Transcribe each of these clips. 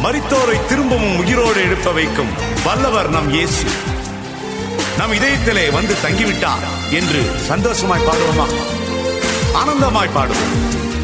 மரித்தோரை திரும்பவும் உயிரோடு எழுப்ப வைக்கும் வல்லவர் நம் இயேசு நம் இதயத்திலே வந்து தங்கிவிட்டார் என்று சந்தோஷமாய் பாடுவோமா ஆனந்தமாய் பாடுவோம்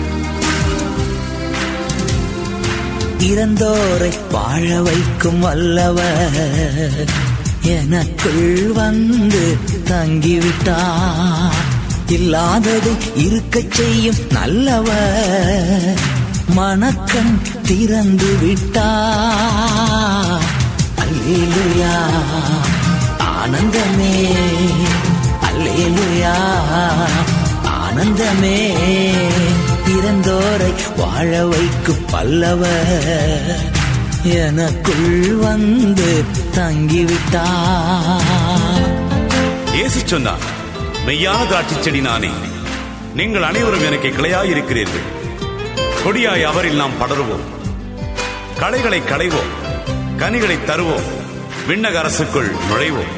இறந்தோரை வாழ வைக்கும் வல்லவர் எனக்குள் வந்து தங்கிவிட்டார் இல்லாததை இருக்கச் செய்யும் நல்லவர் மணக்கண் திறந்து விட்டார் அல்லேலூயா ஆனந்தமே அல்லேலூயா ஆனந்தமே இறந்தோரை வாழ வைக்கும் பல்லவர் எனக்குள் வந்து தங்கிவிட்டார் இயேசு சொன்னார் மெய்யான திராட்சை செடி நானே நீங்கள் அனைவரும் எனக்கு கிளையாய் இருக்கிறீர்கள் கொடியாய் அவரில் நாம் படருவோம் களைகளை களைவோம் கனிகளை தருவோம் விண்ணக அரசுக்குள் நுழைவோம்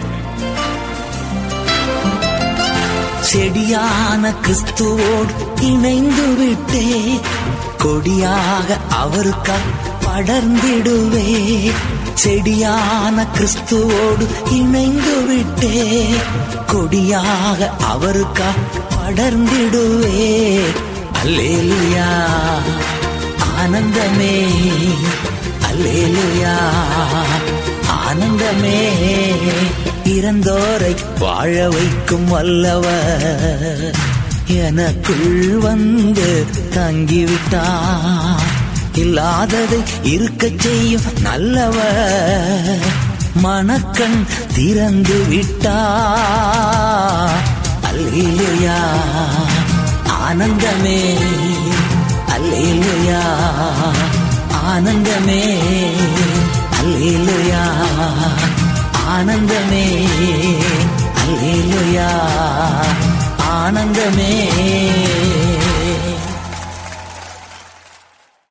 செடியான கிறிஸ்துவோடு இணைந்து விட்டே கொடியாக அவருக்கா படர்ந்திடுவே செடியான கிறிஸ்துவோடு இணைந்து விட்டே கொடியாக அவருக்கா படர்ந்திடுவே அல்லேலுயா ஆனந்தமே அல்லேலுயா ஆனந்தமே இறந்தோரை வாழ வைக்கும் வல்லவர் எனக்குள் வந்து தங்கிவிட்டார் இல்லாததை இருக்கச் செய்யும் நல்லவர் மனக்கண் திறந்து விட்டார் அல்லேலுயா ஆனந்தமே அல்லேலுயா ஆனந்தமே அல்லேலுயா ஆனந்தமே அல்லேலுயா ஆனந்தமே